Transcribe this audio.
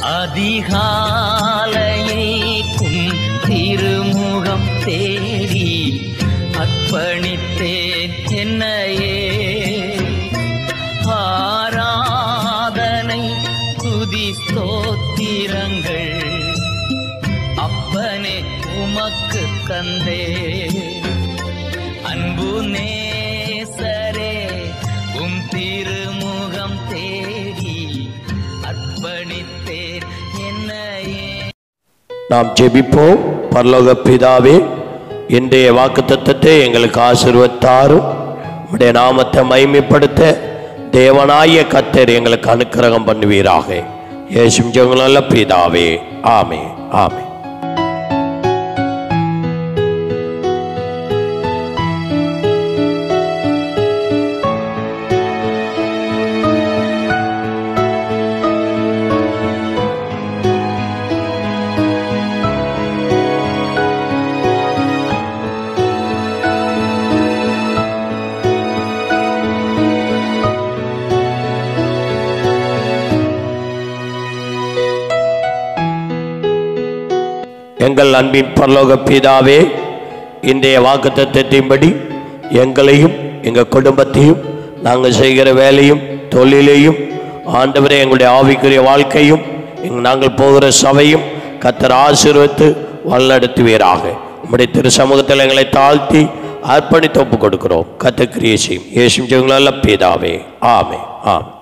அதிகாலையில் உம் திருமுகம் தேடி அர்ப்பணித்தேன் என்னையே ஆராதனை துதி ஸ்தோத்திரங்கள் அப்பனே உமக்கு தந்தே அன்பு நேசரே உம் திருமுகம் தேடி அர்ப்பணித்தேன் என்னையே நாம் ஜெபிப்போம் பரலோக பிதாவே இன்றைய வாக்குத்தத்தத்தை எங்களுக்கு ஆசீர்வத்தாரும் உடைய நாமத்தை மைமைப்படுத்த தேவனாய கத்தர் எங்களுக்கு அனுக்கிரகம் பண்ணுவீராக இயேசும் ஜெபங்கள் நல்ல பிதாவே ஆமே ஆமே எங்கள் அன்பின் பரலோக பிதாவே இன்றைய வாக்குத்தத்தின்படி எங்களையும் எங்கள் குடும்பத்தையும் நாங்கள் செய்கிற வேலையும் தொழிலையும் ஆண்டவரே எங்களுடைய ஆவிக்குரிய வாழ்க்கையும் எங்க- நாங்கள் போகிற சபையும் கத்தர் ஆசீர்வத்து வழிநடத்துவீராக உம்முடைய திரு சமூகத்தில் எங்களை தாழ்த்தி அர்ப்பணித்து ஒப்பு கொடுக்கிறோம் கத்த கிரியேசியும் இயேசும் ஜெகங்களல்ல பிதாவே ஆமே ஆமே